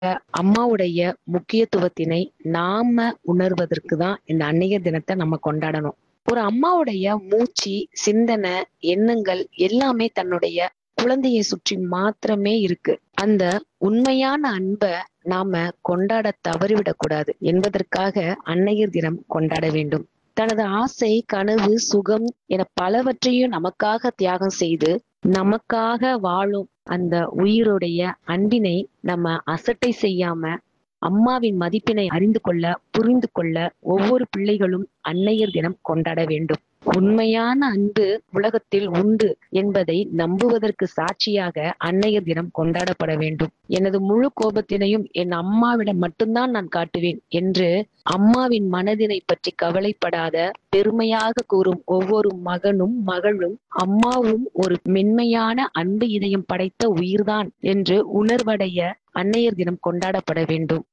அம்மாவுடைய முக்கியத்துவத்தினை நாம உணர்வதற்கு தான் இந்த அன்னையர் தினத்தை நம்ம கொண்டாடணும் ஒரு அம்மாவுடைய மூச்சு சிந்தனை எண்ணங்கள் எல்லாமே தன்னுடைய குழந்தையை சுற்றி மாத்திரமே இருக்கு அந்த உண்மையான அன்பை நாம கொண்டாட தவறிவிடக் கூடாது என்பதற்காக அன்னையர் தினம் கொண்டாட வேண்டும் தனது ஆசை கனவு சுகம் என பலவற்றையும் நமக்காக தியாகம் செய்து நமக்காக வாழும் அந்த உயிருடைய அன்பினை நம்ம அசட்டை செய்யாம அம்மாவின் மதிப்பினை அறிந்து கொள்ள புரிந்து கொள்ள ஒவ்வொரு பிள்ளைகளும் அன்னையர் தினம் கொண்டாட வேண்டும் உண்மையான அன்பு உலகத்தில் உண்டு என்பதை நம்புவதற்கு சாட்சியாக அன்னையர் தினம் கொண்டாடப்பட வேண்டும் எனது முழு கோபத்தினையும் என் அம்மாவிடம் மட்டும்தான் நான் காட்டுவேன் என்று அம்மாவின் மனதினை பற்றி கவலைப்படாத பெருமையாக கூறும் ஒவ்வொரு மகனும் மகளும் அம்மாவும் ஒரு மென்மையான அன்பு இதயம் படைத்த உயிர்தான் என்று உணர்வடைய அன்னையர் தினம் கொண்டாடப்பட வேண்டும்